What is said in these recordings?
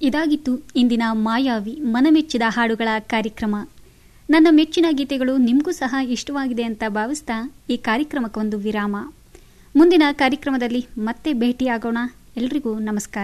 ಇದಾಗಿತ್ತು ಇಂದಿನ ಮಾಯಾವಿ ಮನಮೆಚ್ಚಿದ ಹಾಡುಗಳ ಕಾರ್ಯಕ್ರಮ ನನ್ನ ಮೆಚ್ಚಿನ ಗೀತೆಗಳು ನಿಮಗೂ ಸಹ ಇಷ್ಟವಾಗಿದೆ ಅಂತ ಭಾವಿಸ್ತಾ ಈ ಕಾರ್ಯಕ್ರಮಕ್ಕೊಂದು ವಿರಾಮ ಮುಂದಿನ ಕಾರ್ಯಕ್ರಮದಲ್ಲಿ ಮತ್ತೆ ಭೇಟಿಯಾಗೋಣ ಎಲ್ರಿಗೂ ನಮಸ್ಕಾರ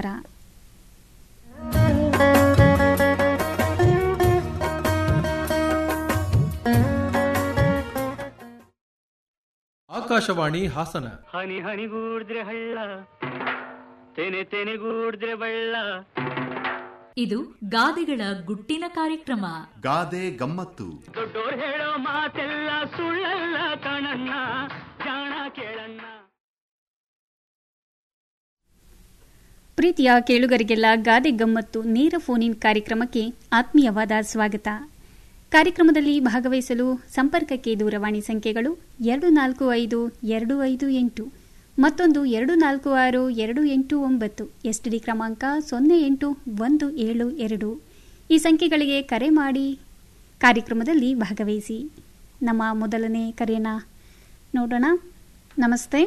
ಆಕಾಶವಾಣಿ ಹಾಸನ ಹನಿ ಹನಿಗೂಡಿದ್ರೆ ಹಳ್ಳ ತೆನೆ ತೆನೆಗೂಡಿದ್ರೆ ಬಳ್ಳ ಇದು ಗಾದೆಗಳ ಗುಟ್ಟಿನ ಕಾರ್ಯಕ್ರಮ ಗಾದೆ ಗಮ್ಮತ್ತು ದೊಡ್ಡೋರ್ ಹೇಳೋ ಮಾತೆಲ್ಲ ಸುಳ್ಳಲ್ಲ ಕಣಣ್ಣ ಜಾಣ ಕೇಳಣ್ಣ ಪ್ರೀತಿಯ ಕೇಳುಗರಿಗೆಲ್ಲ ಗಾದೆ ಗಮ್ಮತ್ತು ನೇರ ಫೋನ್ ಇನ್ ಕಾರ್ಯಕ್ರಮಕ್ಕೆ ಆತ್ಮೀಯವಾದ ಸ್ವಾಗತ ಕಾರ್ಯಕ್ರಮದಲ್ಲಿ ಭಾಗವಹಿಸಲು ಸಂಪರ್ಕಕ್ಕೆ ದೂರವಾಣಿ ಸಂಖ್ಯೆಗಳು ಎರಡು ನಾಲ್ಕು ಐದು ಎರಡು ಐದು ಎಂಟು ಮತ್ತೊಂದು ಎರಡು ನಾಲ್ಕು ಆರು ಎರಡು ಎಂಟು ಒಂಬತ್ತು ಎಸ್ಟಿಡಿ ಕ್ರಮಾಂಕ ಸೊನ್ನೆ ಎಂಟು ಒಂದು ಏಳು ಎರಡು ಈ ಸಂಖ್ಯೆಗಳಿಗೆ ಕರೆ ಮಾಡಿ ಕಾರ್ಯಕ್ರಮದಲ್ಲಿ ಭಾಗವಹಿಸಿ ನಮ್ಮ ಮೊದಲನೇ ಕರೆಯನ್ನ ನೋಡೋಣ ನಮಸ್ತೆ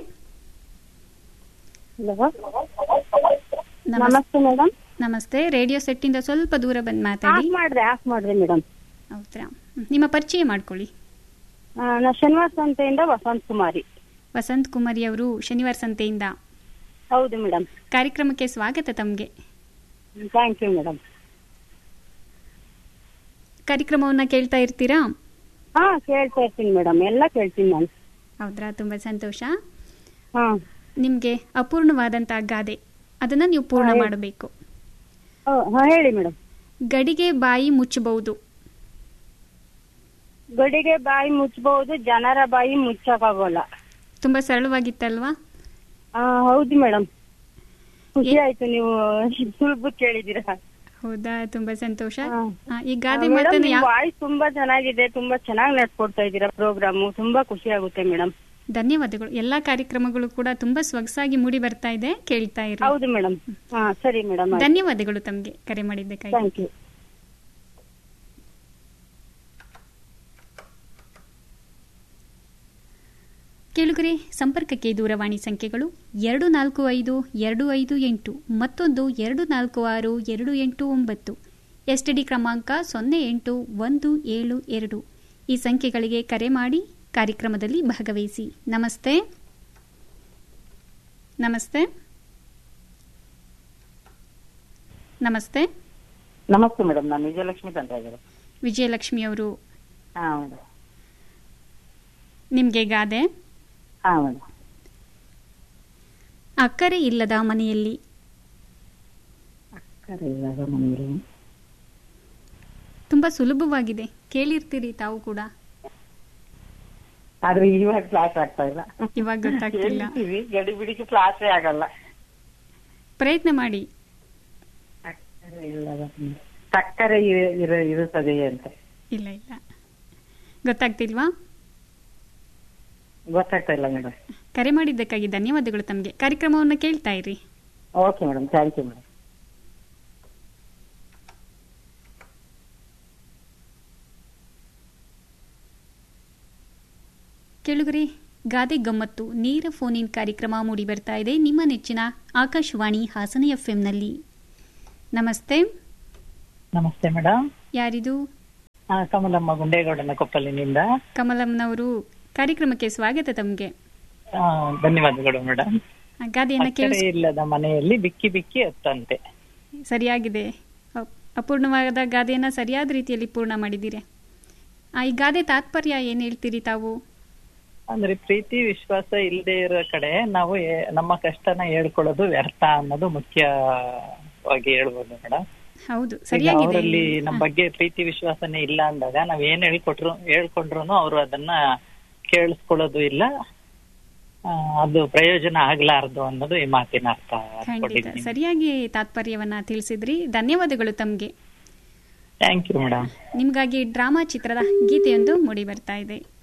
ನಮಸ್- ನಮಸ್ತೆ ಮೇಡಮ್ ನಮಸ್ತೆ ರೇಡಿಯೋ ಸೆಟ್ಟಿಂದ ಸ್ವಲ್ಪ ದೂರ ಬಂದು ಮಾತಾಡಿ ಆಫ್ ಮಾಡ್ದೆ ಆಫ್ ಮಾಡ್ದೆ ಮೇಡಮ್ ಹೌದ್ರಾ ಹ್ಮ್. ನಿಮ್ಮ ಪರಿಚಯ ಮಾಡ್ಕೊಳ್ಳಿ ನಾ ಶನಿವಾರ ಸಂತೆಯಿಂದ ವಸಂತ್ ಕುಮಾರಿ ವಸಂತ್ ಕುಮಾರಿ ಅವರು ಶನಿವಾರ ಸಂತೆಯಿಂದ ಹೌದು ಮೇಡಮ್ ಕಾರ್ಯಕ್ರಮಕ್ಕೆ ಸ್ವಾಗತ ತಮಗೆ ಥ್ಯಾಂಕ್ ಯು ಮೇಡಮ್ ಕಾರ್ಯಕ್ರಮವನ್ನ ಕೇಳ್ತಾ ಇರ್ತೀರಾ ಹಾ ಕೇಳ್ತಾ ಇರ್ತೀನಿ ಮೇಡಮ್ ಎಲ್ಲ ಕೇಳ್ತೀನಿ ನಾನು ಹೌದ್ರಾ ತುಂಬಾ ಸಂತೋಷ ಹಾ ನಿಮ್ಗೆ ಅಪೂರ್ಣವಾದಂತಹ ಗಾದೆ ಅದನ್ನ ನೀವು ಪೂರ್ಣ ಹಾ, ಹೇಳಿ. ಮಾಡಬೇಕು ಓ, ಹಾ ಹೇಳಿ ಮೇಡಮ್ ಗಡಿಗೆ ಬಾಯಿ ಮುಚ್ಚಬಹುದು ಗಡಿಗೆ ಬಾಯಿ ಮುಚ್ಚಬಹುದು ಜನರ ಬಾಯಿ ಮುಚ್ಚಕ್ಕಾಗೋಲ್ಲ ತುಂಬಾ ಸರಳವಾಗಿತ್ತಲ್ವಾ ಹಾ ಹೌದು ಮೇಡಮ್ ಖುಷಿ ಏ- ಆಯ್ತು ನೀವು ಸುಲಭ ಕೇಳಿದ್ದೀರಾ ಹೌದಾ ತುಂಬಾ ಸಂತೋಷ ಹಾ. ಆ, ಈ ಗಾದೆ ಮೇಡಮ್ ಮಾತನ್ನ ನಿಮ್ ಯಾ- ವಾಯ್ಸ್ ತುಂಬಾ ಚೆನ್ನಾಗಿದೆ ತುಂಬಾ ಚೆನ್ನಾಗಿ ನಡ್ಕೊಡ್ತಾ ಇದ್ದೀರಾ ಪ್ರೋಗ್ರಾಮು ತುಂಬಾ ಖುಷಿ ಆಗುತ್ತೆ ಮೇಡಮ್ ಧನ್ಯವಾದಗಳು ಎಲ್ಲಾ ಕಾರ್ಯಕ್ರಮಗಳು ಕೂಡ ತುಂಬಾ ಸೊಗಸಾಗಿ ಮೂಡಿ ಬರ್ತಾ ಇದೆ ಕೇಳ್ತಾ ಇರಿ ಹೌದು ಮೇಡಮ್ ಹಾ ಸರಿ ಮೇಡಮ್ ಧನ್ಯವಾದಗಳು ತಮಗೆ ಕರೆ ಮಾಡಿದ್ದಕ್ಕಾಗಿ ಥ್ಯಾಂಕ್ ಯು ಕೇಳುಗರೆ ಸಂಪರ್ಕಕ್ಕೆ ದೂರವಾಣಿ ಸಂಖ್ಯೆಗಳು ಎರಡು ನಾಲ್ಕು ಐದು ಎರಡು ಐದು ಎಂಟು ಮತ್ತೊಂದು ಎರಡು ನಾಲ್ಕು ಆರು ಎರಡು ಎಂಟು ಒಂಬತ್ತು ಎಸ್ಟಿಡಿ ಕ್ರಮಾಂಕ ಸೊನ್ನೆ ಎಂಟು ಒಂದು ಏಳು ಎರಡು ಈ ಸಂಖ್ಯೆಗಳಿಗೆ ಕರೆ ಮಾಡಿ ಕಾರ್ಯಕ್ರಮದಲ್ಲಿ ಭಾಗವಹಿಸಿ ನಮಸ್ತೆ ನಮಸ್ತೆ ನಮಸ್ತೆ ನಮಸ್ತೆ ಮೇಡಮ್ ನಾನು ವಿಜಯಲಕ್ಷ್ಮಿ ತಂತ್ರ ಇದ್ದಾರೆ ವಿಜಯಲಕ್ಷ್ಮಿ ಅವರು ಹಾ ಮೇಡಮ್ ನಿಮಗೆ ಗಾದೆ ಹಾ ಮೇಡಮ್ ಅಕ್ಕರೆ ಇಲ್ಲದ ಮನೆಯಲ್ಲಿ ಕರೆ ಇವಾಗ ಮನೆಯಲ್ಲಿ ತುಂಬಾ ಸುಲಭವಾಗಿದೆ ಕೇಳಿರ್ತೀರಿ ತಾವು ಕೂಡ ಆದ್ರೆ ಇವಾಗ ಕ್ಲಾಸ್ ಆಗ್ತಾ ಇಲ್ಲ ಇವಾಗ ಗೊತ್ತಾಗ್ತಿಲ್ಲ ಹೇಳ್ತೀವಿ ಗಡಿ ಬಿಡಿಗೆ ಕ್ಲಾಸೇ ಆಗಲ್ಲ ಪ್ರಯತ್ನ ಮಾಡಿ ಸಕ್ಕರೆ ಇಲ್ಲದ ಮನೆ. ಸಕ್ಕರೆ ಇರ- ಇರ- ಇರುತ್ತದೆ ಅಂತ ಇಲ್ಲ ಇಲ್ಲ ಗೊತ್ತಾಗ್ತಿಲ್ವಾ ಗೊತ್ತಾಗ್ತಾ ಇಲ್ಲ ಮೇಡಮ್ ಕರೆ ಮಾಡಿದ್ದಕ್ಕಾಗಿ ಧನ್ಯವಾದಗಳು ತಮಗೆ ಕಾರ್ಯಕ್ರಮವನ್ನು ಕೇಳ್ತಾ ಇರಿ okay madam thank you madam ಕೇಳುಗರೆ ಗಾದೆ ಗಮ್ಮತ್ತು ನೇರ ಫೋನ್ ಇನ್ ಕಾರ್ಯಕ್ರಮ ಮೂಡಿ ಬರ್ತಾ ಇದೆ ನಿಮ್ಮ ನೆಚ್ಚಿನ ಆಕಾಶವಾಣಿ ಹಾಸನ ಎಫ್ಎಂನಲ್ಲಿ ನಮಸ್ತೆ ನಮಸ್ತೆ ಮೇಡಮ್ ಯಾರಿದು ಆ, ಕಮಲಮ್ಮ ಗುಂಡೇಗೌಡನ ಕೊಪ್ಪಲಿನಿಂದ ಕಮಲಮ್ಮನವರು ಕಾರ್ಯಕ್ರಮಕ್ಕೆ ಸ್ವಾಗತ ತಮಗೆ ಆ, ಧನ್ಯವಾದಗಳು ಮೇಡಮ್ ಗಾದೆಯನ್ನ ಸಕ್ಕರೆ ಕೇಳಿಸ್ ಇಲ್ಲದ ಮನೆಯಲ್ಲಿ ಬಿಕ್ಕಿ ಬಿಕ್ಕಿ ಎತ್ತಂತೆ ಸರಿಯಾಗಿದೆ ಅಪ್- ಅಪೂರ್ಣವಾದ ಗಾದೆಯನ್ನ ಸರಿಯಾದ ರೀತಿಯಲ್ಲಿ ಪೂರ್ಣ ಮಾಡಿದ್ದೀರಿ ಆ, ಈ ಗಾದೆ ತಾತ್ಪರ್ಯ ಏನ್ ಹೇಳ್ತೀರಿ ತಾವು ಅಂದ್ರೆ ಪ್ರೀತಿ ವಿಶ್ವಾಸ ಇಲ್ಲದೆ ಇರೋ ಕಡೆ ನಾವು ಏ- ನಮ್ಮ ಕಷ್ಟನ ಹೇಳ್ಕೊಳ್ಳೋದು ವ್ಯರ್ಥ ಅನ್ನೋದು ಮುಖ್ಯವಾಗಿ ಹೇಳ್ಬೋದು ಮೇಡಮ್ ಹೌದು ಈಗ ಸರಿಯಾಗಿದೆ ಅವರಲ್ಲಿ ನಮ್ಮ ಹಾ. ಬಗ್ಗೆ ಪ್ರೀತಿ ವಿಶ್ವಾಸನೇ ಇಲ್ಲ ಅಂದಾಗ ನಾವ್ ಏನ್ ಹೇಳ್ಕೊಟ್ರು ಹೇಳ್ಕೊಂಡ್ರು ಅವರು ಅದನ್ನ ಕೇಳಿಸ್ಕೊಳ್ಳೋದು ಇಲ್ಲ ಆ, ಅದು ಪ್ರಯೋಜನ ಆಗ್ಲಾರ್ದು ಅನ್ನೋದು ಈ ಮಾತಿನ ಅರ್ಥ ಖಂಡಿತ ಅನ್ಕೊಂಡಿದ್ದೀನಿ ಸರಿಯಾಗಿ ತಾತ್ಪರ್ಯವನ್ನ ತಿಳಿಸಿದ್ರಿ ಧನ್ಯವಾದಗಳು ತಮಗೆ ಥ್ಯಾಂಕ್ ಯು ಮೇಡಮ್ ನಿಮ್ಗಾಗಿ ಡ್ರಾಮಾ ಚಿತ್ರದ ಗೀತೆಯೊಂದು ಮೂಡಿ ಬರ್ತಾ ಇದೆ